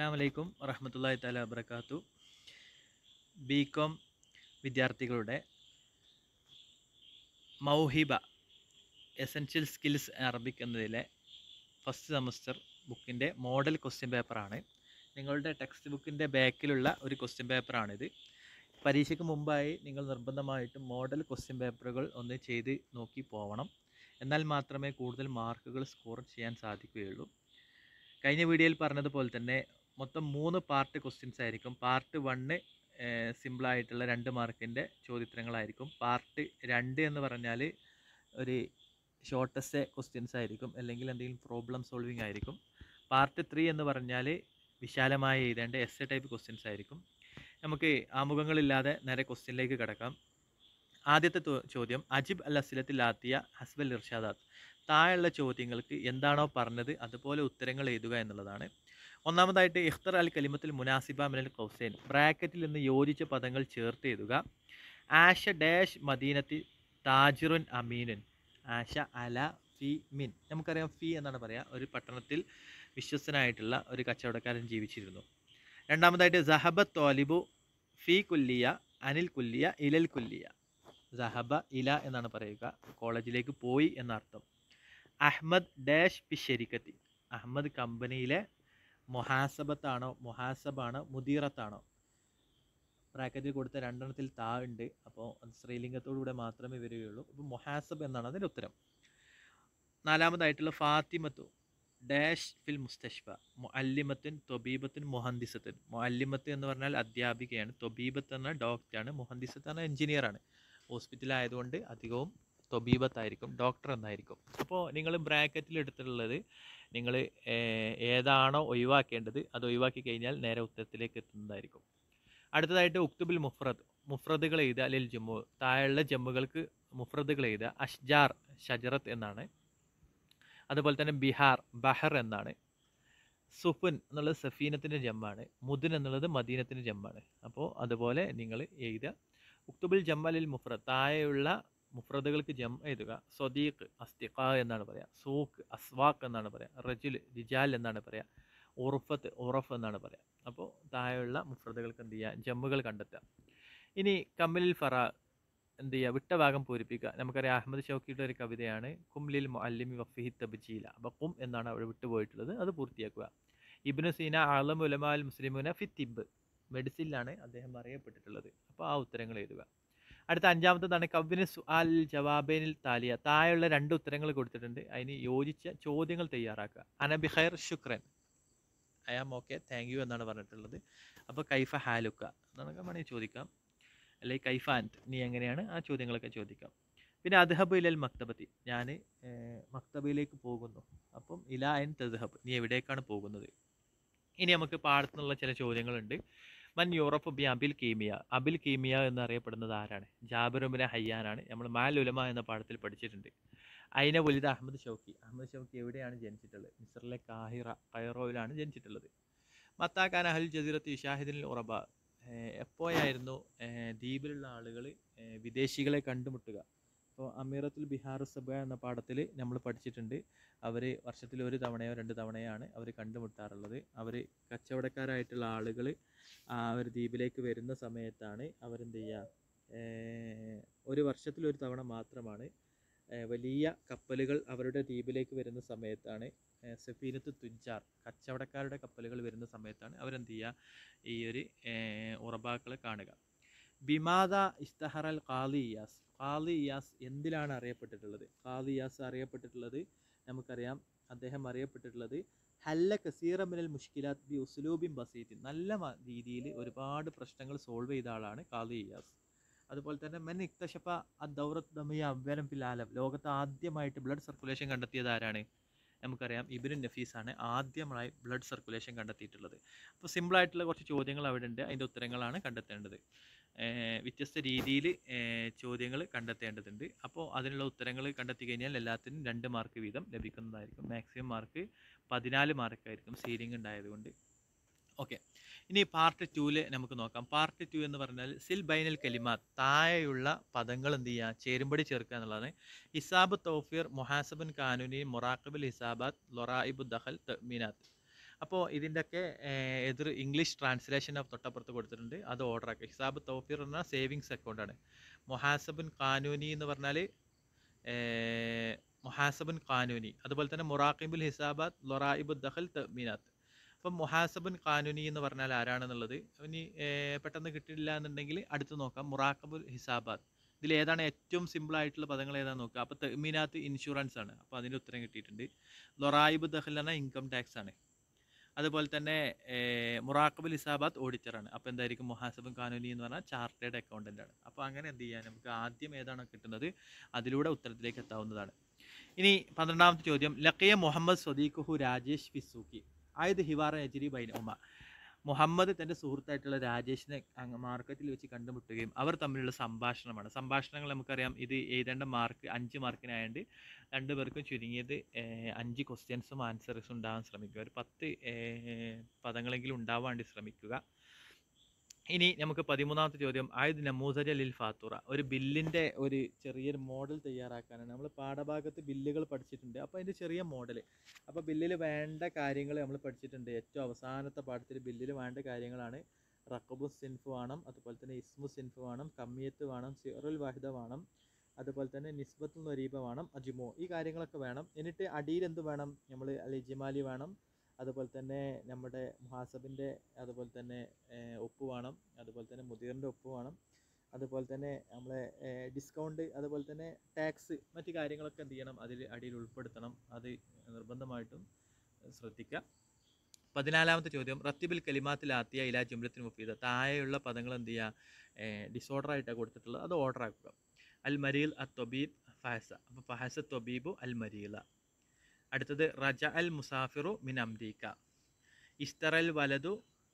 അസ്സാം വലൈക്കും വറഹമത്തല്ലാഹി താല വബർക്കാത്തു ബി കോം വിദ്യാർത്ഥികളുടെ മൗഹിബ എസെൻഷ്യൽ സ്കിൽസ് അറബിക് എന്നതിലെ ഫസ്റ്റ് സെമസ്റ്റർ ബുക്കിൻ്റെ മോഡൽ ക്വസ്റ്റ്യൻ പേപ്പറാണ് നിങ്ങളുടെ ടെക്സ്റ്റ് ബുക്കിൻ്റെ ബാക്കിലുള്ള ഒരു ക്വസ്റ്റ്യൻ പേപ്പറാണിത് പരീക്ഷയ്ക്ക് മുമ്പായി നിങ്ങൾ നിർബന്ധമായിട്ടും മോഡൽ ക്വസ്റ്റ്യൻ പേപ്പറുകൾ ഒന്ന് ചെയ്ത് നോക്കി പോവണം എന്നാൽ മാത്രമേ കൂടുതൽ മാർക്കുകൾ സ്കോർ ചെയ്യാൻ സാധിക്കുകയുള്ളൂ കഴിഞ്ഞ വീഡിയോയിൽ പറഞ്ഞതുപോലെ തന്നെ മൊത്തം മൂന്ന് പാർട്ട് ക്വസ്റ്റ്യൻസ് ആയിരിക്കും പാർട്ട് വണ്ണ് സിമ്പിളായിട്ടുള്ള രണ്ട് മാർക്കിൻ്റെ ചോദ്യോത്തരങ്ങളായിരിക്കും പാർട്ട് രണ്ട് എന്ന് പറഞ്ഞാൽ ഒരു ഷോർട്ടസ്റ്റ് ക്വസ്റ്റ്യൻസ് ആയിരിക്കും അല്ലെങ്കിൽ എന്തെങ്കിലും പ്രോബ്ലം സോൾവിങ് ആയിരിക്കും പാർട്ട് ത്രീ എന്ന് പറഞ്ഞാൽ വിശാലമായി എഴുതേണ്ട എസ് എ ടൈപ്പ് ക്വസ്റ്റ്യൻസ് ആയിരിക്കും നമുക്ക് ആമുഖങ്ങളില്ലാതെ നേരെ ക്വസ്റ്റ്യനിലേക്ക് കിടക്കാം ആദ്യത്തെ തോ- ചോദ്യം അജിബ് അൽ അസിലത്തിൽ ആത്തിയ ഹസ്ബൽ ഇർഷാദാത്ത് താഴെയുള്ള ചോദ്യങ്ങൾക്ക് എന്താണോ പറഞ്ഞത് അതുപോലെ ഉത്തരങ്ങൾ എഴുതുക എന്നുള്ളതാണ് ഒന്നാമതായിട്ട് ഇഖ്തർ അൽ കലിമത്തിൽ മുനാസിബ മിനൽ കൗസൈൻ ബ്രാക്കറ്റിൽ നിന്ന് യോജിച്ച പദങ്ങൾ ചേർത്ത് എഴുതുക ആഷ ഡാഷ് മദീനത്തി താജിറുൻ അമീനുൻ ആഷ അല ഫി മിൻ നമുക്കറിയാം ഫി എന്നാണ് പറയുക ഒരു പട്ടണത്തിൽ വിശ്വസ്തനായിട്ടുള്ള ഒരു കച്ചവടക്കാരൻ ജീവിച്ചിരുന്നു രണ്ടാമതായിട്ട് സഹബത്ത് തോലിബു ഫി കുല്ലിയ അനിൽ കുല്ലിയ ഇലൽ കുല്ലിയ സഹബ ഇല എന്നാണ് പറയുക കോളേജിലേക്ക് പോയി എന്നർത്ഥം അഹ്മദ് ഡാഷ് പി ഷെരിക്കത്തി അഹമ്മദ് കമ്പനിയിലെ മൊഹാസബത്താണോ മൊഹാസബാണോ മുദീറത്താണോ ബ്രാക്കറ്റിൽ കൊടുത്ത രണ്ടെണ്ണത്തിൽ താ ഉണ്ട് അപ്പോൾ അത് സ്ത്രീലിംഗത്തോടുകൂടെ മാത്രമേ വരികയുള്ളൂ അപ്പോൾ മൊഹാസബ് എന്നാണ് അതിൻ്റെ ഉത്തരം നാലാമതായിട്ടുള്ള ഫാത്തിമത്തു ഡാഷ് ഫിൽ മുസ്തഷ്ഫ മുഅല്ലിമത്തിൻ തൊബീബത്തിൻ മുഹന്ദിസത്തിൻ മുഅല്ലിമത്ത് എന്ന് പറഞ്ഞാൽ അധ്യാപികയാണ് തൊബീബത്ത് എന്ന ഡോക്ടറാണ് മുഹന്ദിസത്ത് എന്ന എഞ്ചിനീയറാണ് ഹോസ്പിറ്റലായതുകൊണ്ട് അധികവും തൊബീബത്തായിരിക്കും ഡോക്ടർ എന്നായിരിക്കും അപ്പോൾ നിങ്ങൾ ബ്രാക്കറ്റിൽ എടുത്തിട്ടുള്ളത് നിങ്ങൾ ഏതാണോ ഒഴിവാക്കേണ്ടത് അത് ഒഴിവാക്കി കഴിഞ്ഞാൽ നേരെ ഉത്തരത്തിലേക്ക് എത്തുന്നതായിരിക്കും അടുത്തതായിട്ട് ഉക്തുബിൽ മുഫ്രദ് മുഫ്രദുകൾ എഴുതുക അല്ലെങ്കിൽ ജമ്മു താഴെയുള്ള ജമ്മുകൾക്ക് മുഫ്രദുകൾ എഴുതുക അഷ്ജാർ ഷജറത്ത് എന്നാണ് അതുപോലെ തന്നെ ബിഹാർ ബഹർ എന്നാണ് സുഫുൻ എന്നുള്ളത് സഫീനത്തിൻ്റെ ജമ്മാണ് മുദിൻ എന്നുള്ളത് മദീനത്തിൻ്റെ ജമ്മാണ് അപ്പോൾ അതുപോലെ നിങ്ങൾ എഴുതുക ഉക്തുബിൽ ജമ്മലിൽ മുഫ്രദ് താഴെയുള്ള മുഫ്രദുകൾക്ക് ജം എഴുതുക സ്വദീഖ് അസ്തിഖ എന്നാണ് പറയുക സൂഖ് അസ്വാഖ് എന്നാണ് പറയുക റജുൽ റിജാൽ എന്നാണ് പറയുക ഉറുഫത്ത് ഉറഫ് എന്നാണ് പറയുക അപ്പോൾ താഴെയുള്ള മുഫ്രദുകൾക്ക് എന്ത് ചെയ്യുക ജമ്മുകൾ കണ്ടെത്തുക ഇനി കമ്മലിൽ ഫറ എന്ത് ചെയ്യുക വിട്ട ഭാഗം പൂരിപ്പിക്കുക നമുക്കറിയാം അഹമ്മദ് ഷൗക്കിയുടെ ഒരു കവിതയാണ് കുംലിൽ മുഅല്ലിമി വഫിഹി തബ്ജീല അപ്പോൾ കും എന്നാണ് അവിടെ വിട്ടുപോയിട്ടുള്ളത് അത് പൂർത്തിയാക്കുക ഇബ്നു സീന അളം ഉലമാൽ മുസ്ലിമുന ഫി തിബ് മെഡിസിനിലാണ് അദ്ദേഹം അറിയപ്പെട്ടിട്ടുള്ളത് അപ്പോൾ ആ ഉത്തരങ്ങൾ എഴുതുക അടുത്ത അഞ്ചാമത്തതാണ് കവ്വിന് സുആൽ ജവാബേനിൽ താലിയ താഴെയുള്ള രണ്ട് ഉത്തരങ്ങൾ കൊടുത്തിട്ടുണ്ട് അതിന് യോജിച്ച ചോദ്യങ്ങൾ തയ്യാറാക്കുക അനബിഖൈർ ശുക്രൻ I am okay thank you എന്നാണ് പറഞ്ഞിട്ടുള്ളത് അപ്പോൾ കൈഫ ഹാലുക്ക എന്നൊക്കെ വേണമെങ്കിൽ ചോദിക്കാം അല്ലെങ്കിൽ കൈഫ ആൻറ്റ് നീ എങ്ങനെയാണ് ആ ചോദ്യങ്ങളൊക്കെ ചോദിക്കാം പിന്നെ അദ്ഹബ് ഇലൽ മക്തബത്തി ഞാൻ മക്തബയിലേക്ക് പോകുന്നു അപ്പം ഇല അൻ തദ്ഹബ് നീ എവിടേക്കാണ് പോകുന്നത് ഇനി നമുക്ക് പാടത്തുനിന്നുള്ള ചില ചോദ്യങ്ങളുണ്ട് മൻ യൂറഫ് ബി അബിൽ കീമിയ അബിൽ കീമിയ എന്നറിയപ്പെടുന്നത് ആരാണ് ജാബിറുബിനെ ഹയ്യാനാണ് നമ്മൾ മാൽ ഉലമ എന്ന പാഠത്തിൽ പഠിച്ചിട്ടുണ്ട് അയിന വലുത് അഹമ്മദ് ഷൗക്കി അഹമ്മദ് ഷൗക്കി എവിടെയാണ് ജനിച്ചിട്ടുള്ളത് മിസറിലെ കാഹിറ കൈറോയിലാണ് ജനിച്ചിട്ടുള്ളത് മത്താഖാൻ അഹൽ ജസീറത്ത് ഇഷാഹിദിൻ ഉറബ എപ്പോഴായിരുന്നു ദ്വീപിലുള്ള ആളുകൾ വിദേശികളെ കണ്ടുമുട്ടുക അപ്പോൾ അമീറത്തുൽ ബിഹാർ സബ എന്ന പാഠത്തിൽ നമ്മൾ പഠിച്ചിട്ടുണ്ട് അവർ വർഷത്തിൽ ഒരു തവണയോ രണ്ട് തവണയാണ് അവർ കണ്ടുമുട്ടാറുള്ളത് അവർ കച്ചവടക്കാരായിട്ടുള്ള ആളുകൾ ആ ഒരു ദ്വീപിലേക്ക് വരുന്ന സമയത്താണ് അവരെന്ത് ചെയ്യുക ഒരു വർഷത്തിൽ ഒരു തവണ മാത്രമാണ് ഏഹ് വലിയ കപ്പലുകൾ അവരുടെ ദ്വീപിലേക്ക് വരുന്ന സമയത്താണ് ഏഹ് സഫീനത്ത് തുഞ്ചാർ കച്ചവടക്കാരുടെ കപ്പലുകൾ വരുന്ന സമയത്താണ് അവരെന്ത് ചെയ്യുക ഈ ഒരു ഏഹ് ഉറബാക്കളെ കാണുക ബിമാദ ഇസ്തഹറൽ ഖാലി ഇയാസ് ഖാലി ഇയാസ് എന്തിലാണ് അറിയപ്പെട്ടിട്ടുള്ളത് ഖാലി ഇയാസ് അറിയപ്പെട്ടിട്ടുള്ളത് നമുക്കറിയാം അദ്ദേഹം അറിയപ്പെട്ടിട്ടുള്ളത് ഹല്ല കസീറ മിനൽ മുഷ്കിലാത്ത് ബി ഉസ്ലൂബിൻ ബസീത്തിൻ നല്ല മ- രീതിയിൽ ഒരുപാട് പ്രശ്നങ്ങൾ സോൾവ് ചെയ്ത ആളാണ് ഖാലി ഇയാസ് അതുപോലെ തന്നെ മെൻ ഇക്തഷഫ അദൗറത്ത് ദമിയ അവ്വലം ഫിൽ ആലം ലോകത്ത് ആദ്യമായിട്ട് ബ്ലഡ് സർക്കുലേഷൻ കണ്ടെത്തിയത് ആരാണ് നമുക്കറിയാം ഇബിനു നഫീസാണ് ആദ്യമായി ബ്ലഡ് സർക്കുലേഷൻ കണ്ടെത്തിയിട്ടുള്ളത് അപ്പോൾ സിമ്പിളായിട്ടുള്ള കുറച്ച് ചോദ്യങ്ങൾ അവിടെ ഉണ്ട് അതിൻ്റെ ഉത്തരങ്ങളാണ് കണ്ടെത്തേണ്ടത് ഏഹ് വ്യത്യസ്ത രീതിയിൽ ചോദ്യങ്ങൾ കണ്ടെത്തേണ്ടതുണ്ട് അപ്പോൾ അതിനുള്ള ഉത്തരങ്ങൾ കണ്ടെത്തി കഴിഞ്ഞാൽ എല്ലാത്തിനും രണ്ട് മാർക്ക് വീതം ലഭിക്കുന്നതായിരിക്കും മാക്സിമം മാർക്ക് പതിനാല് മാർക്കായിരിക്കും സീലിംഗ് ഉണ്ടായതുകൊണ്ട് ഓക്കെ ഇനി പാർട്ട് ടൂവിൽ നമുക്ക് നോക്കാം പാർട്ട് ടു എന്ന് പറഞ്ഞാൽ സിൽ ബൈനൽ കലിമാത്ത് താഴെയുള്ള പദങ്ങൾ എന്ത് ചെയ്യുക ചേരുമ്പടി ചേർക്കുക എന്നുള്ളതാണ് ഹിസാബ് തൗഫീർ മൊഹാസബൻ കാനൂനി മൊറാഖബുൽ ഹിസാബാത്ത് ലൊറായിബു ദഹൽ തമീനാത്ത് അപ്പോൾ ഇതിൻ്റെയൊക്കെ എതിർ ഇംഗ്ലീഷ് ട്രാൻസ്ലേഷൻ ഓഫ് തൊട്ടപ്പുറത്ത് കൊടുത്തിട്ടുണ്ട് അത് ഓർഡർ ആക്കുക ഹിസാബ് തൗഫീർ എന്ന സേവിങ്സ് അക്കൗണ്ടാണ് മൊഹാസബുൻ കാനൂനി എന്ന് പറഞ്ഞാൽ മൊഹാസബുൻ കാനൂനി അതുപോലെ തന്നെ മൊറാഖിബുൽ ഹിസാബാത്ത് ലൊറായിബുൽ ദഹൽ തമീനാത്ത് അപ്പം മൊഹാസബുൻ കാനൂനി എന്ന് പറഞ്ഞാൽ ആരാണെന്നുള്ളത് ഇനി ഏർ പെട്ടെന്ന് കിട്ടില്ല എന്നുണ്ടെങ്കിൽ അടുത്ത് നോക്കാം മുറാഖബുൽ ഹിസാബാത്ത് ഇതിൽ ഏതാണ് ഏറ്റവും സിമ്പിൾ ആയിട്ടുള്ള പദങ്ങൾ ഏതാണെന്ന് നോക്കുക അപ്പോൾ തെമീനാത്ത് ഇൻഷുറൻസ് ആണ് അപ്പോൾ അതിൻ്റെ ഉത്തരം കിട്ടിയിട്ടുണ്ട് ലൊറായിബ് ദഹൽ എന്ന ഇൻകം ടാക്സ് ആണ് അതുപോലെ തന്നെ മുറാഖബുൽ ഹിസാബാത്ത് ഓഡിറ്ററാണ് അപ്പോൾ എന്തായിരിക്കും മുഹാസബുൻ കാനൂനി എന്ന് പറഞ്ഞാൽ ചാർട്ടേഡ് അക്കൗണ്ടൻ്റ് ആണ് അപ്പോൾ അങ്ങനെ എന്ത് ചെയ്യാൻ നമുക്ക് ആദ്യം ഏതാണോ കിട്ടുന്നത് അതിലൂടെ ഉത്തരത്തിലേക്ക് എത്താവുന്നതാണ് ഇനി പന്ത്രണ്ടാമത്തെ ചോദ്യം ലക്കിയ മുഹമ്മദ് സ്വദീഖുഹു രാജേഷ് ഫിസൂക്കി ആയത് ഹിവാറ നജരി ബൈൻ ഉമ മുഹമ്മദ് തൻ്റെ സുഹൃത്തായിട്ടുള്ള രാജേഷിനെ അങ്ങ് മാർക്കറ്റിൽ വെച്ച് കണ്ടുമുട്ടുകയും അവർ തമ്മിലുള്ള സംഭാഷണമാണ് സംഭാഷണങ്ങൾ നമുക്കറിയാം ഇത് എഴുതേണ്ട മാർക്ക് അഞ്ച് മാർക്കിനായതുകൊണ്ട് രണ്ടുപേർക്കും ചുരുങ്ങിയത് ഏർ, അഞ്ച് ക്വസ്റ്റ്യൻസും ആൻസേഴ്സും ഉണ്ടാവാൻ ശ്രമിക്കുക ഒരു പത്ത് ഏർ, പദങ്ങളെങ്കിലും ഉണ്ടാവാൻ വേണ്ടി ശ്രമിക്കുക ഇനി നമുക്ക് പതിമൂന്നാമത്തെ ചോദ്യം ആയത് നമൂസരി അലിൽ ഫാത്തുറ ഒരു ബില്ലിൻ്റെ ഒരു ചെറിയൊരു മോഡൽ തയ്യാറാക്കാനാണ് നമ്മൾ പാഠഭാഗത്ത് ബില്ലുകൾ പഠിച്ചിട്ടുണ്ട് അപ്പോൾ അതിൻ്റെ ചെറിയ മോഡൽ അപ്പോൾ ബില്ലിൽ വേണ്ട കാര്യങ്ങൾ നമ്മൾ പഠിച്ചിട്ടുണ്ട് ഏറ്റവും അവസാനത്തെ പാഠത്തിൽ ബില്ലിൽ വേണ്ട കാര്യങ്ങളാണ് റക്കബു സിൻഫ് വേണം അതുപോലെ തന്നെ ഇസ്മു സിൻഫ് വേണം കമ്മിയത്ത് വേണം സിറുൽ വാഹിദ വേണം അതുപോലെ തന്നെ നിസ്ബത്തുൽ നരീബ വേണം അജിമോ ഈ കാര്യങ്ങളൊക്കെ വേണം എന്നിട്ട് അടിയിൽ എന്ത് വേണം നമ്മൾ അൽ ഇജിമാലി വേണം അതുപോലെ തന്നെ നമ്മുടെ മുഹാസബിൻ്റെ അതുപോലെ തന്നെ ഏർ, ഒപ്പ് വേണം അതുപോലെ തന്നെ മുദീറിൻ്റെ ഒപ്പ് വേണം അതുപോലെ തന്നെ നമ്മളെ ഡിസ്കൗണ്ട് അതുപോലെ തന്നെ ടാക്സ് മറ്റു കാര്യങ്ങളൊക്കെ എന്ത് ചെയ്യണം അതിൽ അടിയിൽ ഉൾപ്പെടുത്തണം അത് നിർബന്ധമായിട്ടും ശ്രദ്ധിക്കുക പതിനാലാമത്തെ ചോദ്യം റത്തിബിൽ കലിമാത്തിൽ ആത്തിയ ഇലാ ജുംലത്തിന് മുഫീദ താഴെയുള്ള പദങ്ങൾ എന്ത് ചെയ്യുക ഡിസോർഡർ ആയിട്ടാണ് കൊടുത്തിട്ടുള്ളത് അത് ഓർഡർ ആക്കുക അൽ മരീൽ അ തൊബീബ് ഫഹസ അപ്പോൾ ഫഹസ തൊബീബു അൽ മരീല അടുത്തത് റജ അൽ മുസാഫിറു മിൻ അംരീക്ക ഇസ്തറൽ വലതു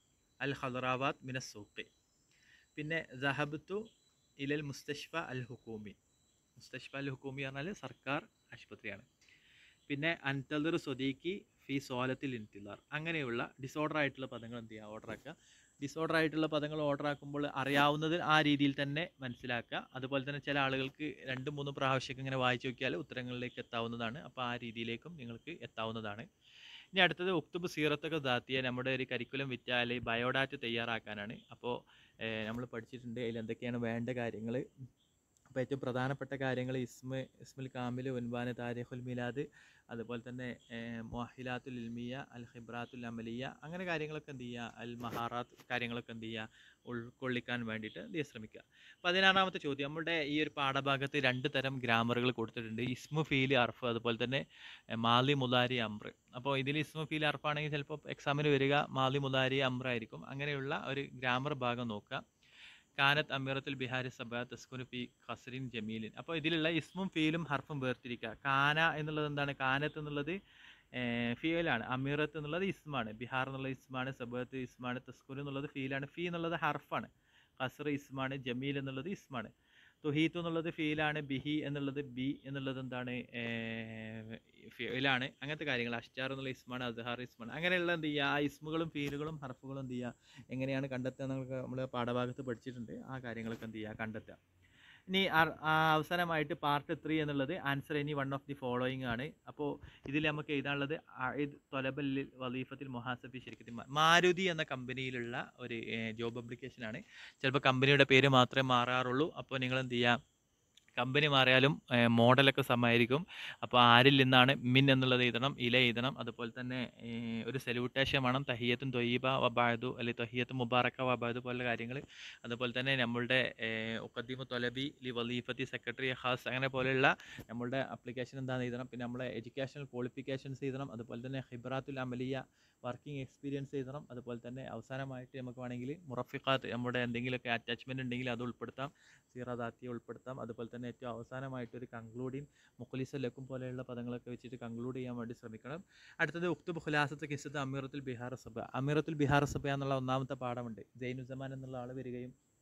അൽ ഹദറാവാത്ത് മിന സൂഖി പിന്നെ ജഹബത്തു ഇലൽ മുസ്തഷ്ഫ അൽ ഹുക്കൂമി മുസ്തഷ്ഫ അൽ ഹുക്കൂമി പറഞ്ഞാൽ സർക്കാർ ആശുപത്രിയാണ് പിന്നെ അൻതദർ സ്വദീഖി ഫി സോലത്തിൽ ഇൻതിലാർ അങ്ങനെയുള്ള ഡിസോർഡർ ആയിട്ടുള്ള പദങ്ങൾ എന്ത് ചെയ്യുക ഓർഡർ ആക്കുക ഡിസോർഡർ ആയിട്ടുള്ള പദങ്ങൾ ഓർഡർ ആക്കുമ്പോൾ അറിയാവുന്നത് ആ രീതിയിൽ തന്നെ മനസ്സിലാക്കുക അതുപോലെ തന്നെ ചില ആളുകൾക്ക് രണ്ട് മൂന്ന് പ്രാവശ്യമൊക്കെ ഇങ്ങനെ വായിച്ചു നോക്കിയാൽ ഉത്തരങ്ങളിലേക്ക് എത്താവുന്നതാണ് അപ്പോൾ ആ രീതിയിലേക്കും നിങ്ങൾക്ക് എത്താവുന്നതാണ് ഇനി അടുത്തത് ഒക്തുബ് സീറത്തൊക്കെ ദാത്തിയ നമ്മുടെ ഒരു കരിക്കുലം വിറ്റാൽ ബയോഡാറ്റ തയ്യാറാക്കാനാണ് അപ്പോൾ നമ്മൾ പഠിച്ചിട്ടുണ്ട് അതിൽ എന്തൊക്കെയാണ് വേണ്ട കാര്യങ്ങൾ അപ്പോൾ ഏറ്റവും പ്രധാനപ്പെട്ട കാര്യങ്ങൾ ഇസ്മ ഇസ്മുൽ കാമിൽ ഉൻവാന് താരിഖുൽ മിലാദ് അതുപോലെ തന്നെ മൊഹിലാത്തുൽ ഇൽമിയ അൽ ഹിബ്രാത്തുൽ അമലിയ അങ്ങനെ കാര്യങ്ങളൊക്കെ എന്ത് ചെയ്യുക അൽ മഹാറാത്ത് കാര്യങ്ങളൊക്കെ എന്ത് ചെയ്യുക ഉൾക്കൊള്ളിക്കാൻ വേണ്ടിയിട്ട് എന്ത് ചെയ്യാൻ ശ്രമിക്കുക പതിനാറാമത്തെ ചോദ്യം നമ്മുടെ ഈ ഒരു പാഠഭാഗത്ത് രണ്ട് തരം ഗ്രാമറുകൾ കൊടുത്തിട്ടുണ്ട് ഇസ്മു ഫീൽ അർഫ് അതുപോലെ തന്നെ എ, മാലി മുലാരി അമ്ര അപ്പോൾ ഇതിൽ ഇസ്മു ഫീൽ അർഫാണെങ്കിൽ ചിലപ്പോൾ എക്സാമിന് വരിക മാലി മുലാരി അമ്ര ആയിരിക്കും അങ്ങനെയുള്ള ഒരു ഗ്രാമർ ഭാഗം നോക്കുക കാനത്ത് അമീറത്തുൽ ബിഹാരി സബ തസ്കുനു ഫി ഖസറിൻ ജമീലിൻ അപ്പോൾ ഇതിലുള്ള ഇസ്മും ഫീലും ഹർഫും വേർതിരിക്കുക കാന എന്നുള്ളത് എന്താണ് കാനത്ത് എന്നുള്ളത് ഫീലാണ് അമീറത്ത് എന്നുള്ളത് ഇസ്മാണ് ബിഹാർ എന്നുള്ള ഇസ്മാണ് സബത്ത് ഇസ്മാണ് തസ്കുനു എന്നുള്ളത് ഫീലാണ് ഫീ എന്നുള്ളത് ഹർഫാണ് ഖസർ ഇസ്മാണ് ജമീൽ എന്നുള്ളത് ഇസ്മാണ് തുഹീത്തു എന്നുള്ളത് ഫീലാണ് ബിഹി എന്നുള്ളത് ബി എന്നുള്ളത് എന്താണ് ഫീലാണ് അങ്ങനത്തെ കാര്യങ്ങൾ അഷ്റ്റാർ എന്നുള്ള ഇസ്മാണ് അസ്ഹാർ ഇസ്മാണ് അങ്ങനെയുള്ള എന്ത് ചെയ്യുക ആ ഇസ്മുകളും ഫീലുകളും ഹർഫുകളും എന്ത് ചെയ്യുക എങ്ങനെയാണ് കണ്ടെത്തുക എന്നൊക്കെ നമ്മൾ പാഠഭാഗത്ത് പഠിച്ചിട്ടുണ്ട് ആ കാര്യങ്ങളൊക്കെ എന്ത് ചെയ്യുക കണ്ടെത്തുക ഇനി അർ- ആ അവസാനമായിട്ട് പാർട്ട് ത്രീ എന്നുള്ളത് answer any one of the following ആണ് അപ്പോൾ ഇതിൽ നമുക്ക് എഴുതാനുള്ളത് ഇത് തൊലബല്ലിൽ വലീഫത്തിൽ മൊഹാസബി ശരിക്കും മാ- മാരുതി എന്ന കമ്പനിയിലുള്ള ഒരു ജോബ് അപ്ലിക്കേഷൻ ആണ് ചിലപ്പോൾ കമ്പനിയുടെ പേര് മാത്രമേ മാറാറുള്ളൂ അപ്പോൾ നിങ്ങൾ എന്ത് ചെയ്യുക കമ്പനി മാറിയാലും മോഡലൊക്കെ സമമായിരിക്കും അപ്പോൾ ആരിൽ നിന്നാണ് മിൻ എന്നുള്ളത് എഴുതണം ഇല എഴുതണം അതുപോലെ തന്നെ ഏർ, ഒരു സെല്യൂട്ടേഷൻ വേണം തഹിയത്തും തൊയ്യബ വബാദു അല്ലെങ്കിൽ തഹിയത്തും മുബാറക്ക വബാദു പോലുള്ള കാര്യങ്ങൾ അതുപോലെ തന്നെ നമ്മളുടെ ഉഖദ്ദീമു തൊലബി ലി വലീഫത്തി സെക്രട്ടറി ഹാസ് അങ്ങനെ പോലെയുള്ള നമ്മളുടെ അപ്ലിക്കേഷൻ എന്താണെന്ന് എഴുതണം പിന്നെ നമ്മളെ എഡ്യൂക്കേഷണൽ ക്വാളിഫിക്കേഷൻസ് എഴുതണം അതുപോലെ തന്നെ ഹിബ്രാത്തുൽ അമലിയ വർക്കിംഗ് എക്സ്പീരിയൻസ് എഴുതണം അതുപോലെ തന്നെ അവസാനമായിട്ട് നമുക്ക് വേണമെങ്കിൽ മുറഫിഖാത്ത് നമ്മുടെ എന്തെങ്കിലുമൊക്കെ അറ്റാച്ച്മെൻറ്റ് ഉണ്ടെങ്കിൽ അത് ഉൾപ്പെടുത്താം സീറദാത്തിയെ ഉൾപ്പെടുത്താം അതുപോലെ തന്നെ ഏറ്റവും അവസാനമായിട്ട് ഒരു കൺക്ലൂഡിങ് മുഖലിസ ലക്കും പോലെയുള്ള പദങ്ങളൊക്കെ വെച്ചിട്ട് കൺക്ലൂഡ് ചെയ്യാൻ വേണ്ടി ശ്രമിക്കണം അടുത്തത് ഉക്തുബ് ഖുലാസത്ത് കിസത്ത് അമീറത്തുൽ ബിഹാർ സഭ അമീറത്തുൽ ബിഹാർ സഭ എന്നുള്ള ഒന്നാമത്തെ പാഠമുണ്ട് ജൈനുസമാൻ എന്നുള്ള ആൾ വരികയും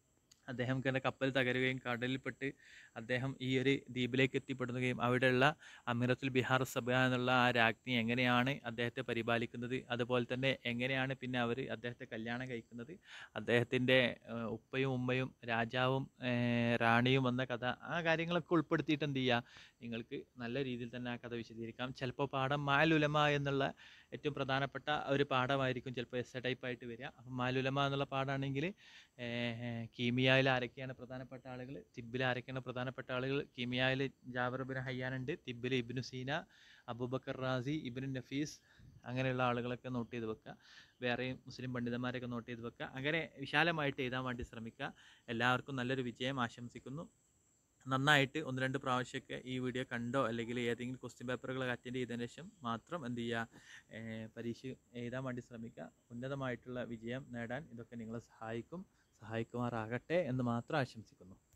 അദ്ദേഹം കണ്ട കപ്പൽ തകരുകയും കടലിൽപ്പെട്ട് അദ്ദേഹം ഈ ഒരു ദ്വീപിലേക്ക് എത്തിപ്പെടുകയും അവിടെയുള്ള അമീറത്തുൽ ബിഹാർ സഭ എന്നുള്ള ആ രാജ്ഞി എങ്ങനെയാണ് അദ്ദേഹത്തെ പരിപാലിക്കുന്നത് അതുപോലെ തന്നെ എങ്ങനെയാണ് പിന്നെ അവർ അദ്ദേഹത്തെ കല്യാണം കഴിക്കുന്നത് അദ്ദേഹത്തിൻ്റെ ഉപ്പയും ഉമ്മയും രാജാവും ഏർ റാണിയും എന്ന കഥ ആ കാര്യങ്ങളൊക്കെ ഉൾപ്പെടുത്തിയിട്ട് എന്ത് ചെയ്യുക നിങ്ങൾക്ക് നല്ല രീതിയിൽ തന്നെ ആ കഥ വിശദീകരിക്കാം ചിലപ്പോൾ പാഠം മാലുലമ എന്നുള്ള ഏറ്റവും പ്രധാനപ്പെട്ട ഒരു പാഠമായിരിക്കും ചിലപ്പോൾ എസ് എ ടൈപ്പ് ആയിട്ട് വരിക അപ്പം മാലുലമ എന്നുള്ള പാഠമാണെങ്കിൽ കീമിയയിൽ ആരൊക്കെയാണ് പ്രധാനപ്പെട്ട ആളുകൾ തിബിൽ ആരൊക്കെയാണ് പ്രധാനപ്പെട്ട ആളുകൾ കീമിയയിൽ ജാബർ ബിൻ ഹയ്യാൻ ഉണ്ട് തിബിൽ ഇബിനു സീന അബൂബക്കർ റാസി ഇബിൻ നഫീസ് അങ്ങനെയുള്ള ആളുകളൊക്കെ നോട്ട് ചെയ്ത് വെക്കുക വേറെയും മുസ്ലിം പണ്ഡിതന്മാരൊക്കെ നോട്ട് ചെയ്ത് വെക്കുക അങ്ങനെ വിശാലമായിട്ട് എഴുതാൻ വേണ്ടി ശ്രമിക്കുക എല്ലാവർക്കും നല്ലൊരു വിജയം ആശംസിക്കുന്നു നന്നായിട്ട് ഒന്ന് രണ്ട് പ്രാവശ്യമൊക്കെ ഈ വീഡിയോ കണ്ടോ അല്ലെങ്കിൽ ഏതെങ്കിലും ക്വസ്റ്റ്യൻ പേപ്പറുകൾ അറ്റൻഡ് ചെയ്തതിന് ശേഷം മാത്രം എന്ത് ചെയ്യുക ഏർ പരീക്ഷ എഴുതാൻ വേണ്ടി ശ്രമിക്കുക ഉന്നതമായിട്ടുള്ള വിജയം നേടാൻ ഇതൊക്കെ നിങ്ങളെ സഹായിക്കും സഹായിക്കുമാറാകട്ടെ എന്ന് മാത്രം ആശംസിക്കുന്നു